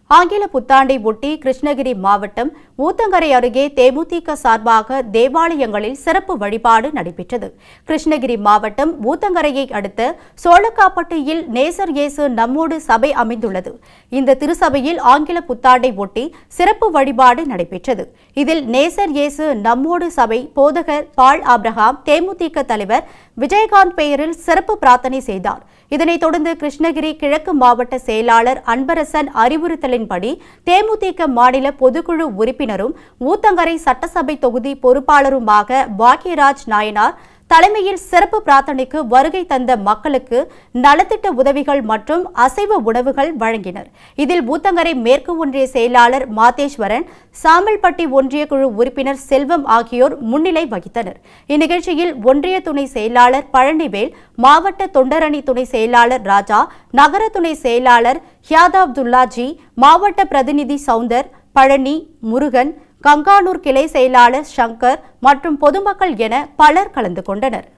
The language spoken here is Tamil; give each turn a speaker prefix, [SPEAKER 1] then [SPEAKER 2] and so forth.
[SPEAKER 1] ஆங்கில புத்தாண்டை ஒட்டி கிருஷ்ணகிரி மாவட்டம் ஊத்தங்கரை அருகே தேமுதிக சார்பாக தேவாலயங்களில் சிறப்பு வழிபாடு நடைபெற்றது கிருஷ்ணகிரி மாவட்டம் ஊத்தங்கரையை அடுத்த சோழக்காப்பட்டியில் நேசர் இயேசு நம்மோடு சபை அமைந்துள்ளது இந்த திருசபையில் ஆங்கில புத்தாண்டை ஒட்டி சிறப்பு வழிபாடு நடைபெற்றது இதில் நேசர் இயேசு நம்மோடு சபை போதகர் பால் ஆப்ரஹாம் தேமுதிக தலைவர் விஜயகாந்த் பெயரில் சிறப்பு பிரார்த்தனை செய்தார் இதனைத் தொடர்ந்து கிருஷ்ணகிரி கிழக்கு மாவட்ட செயலாளர் அன்பரசன் அறிவுறுத்தலின்படி தேமுதிக மாநில பொதுக்குழு உறுப்பினரும் ஊத்தங்கரை சட்டசபை தொகுதி பொறுப்பாளருமாக பாக்யராஜ் நாயனார் தலைமையில் சிறப்பு பிரார்த்தனைக்கு வருகை தந்த மக்களுக்கு நலத்திட்ட உதவிகள் மற்றும் அசைவ உணவுகள் வழங்கினர் இதில் ஊத்தங்கரை மேற்கு ஒன்றிய செயலாளர் மாதேஸ்வரன் சாம்பல்பட்டி ஒன்றிய குழு உறுப்பினர் செல்வம் ஆகியோர் முன்னிலை வகித்தனர் இந்நிகழ்ச்சியில் ஒன்றிய துணை செயலாளர் பழனிவேல் மாவட்ட தொண்டரணி துணை செயலாளர் ராஜா நகர துணை செயலாளர் ஹியாதாப்துல்லாஜி மாவட்ட பிரதிநிதி சவுந்தர் பழனி முருகன் கங்கானூர் கிளை செயலாளர் சங்கர் மற்றும் பொதுமக்கள் என பலர் கலந்து கொண்டனர்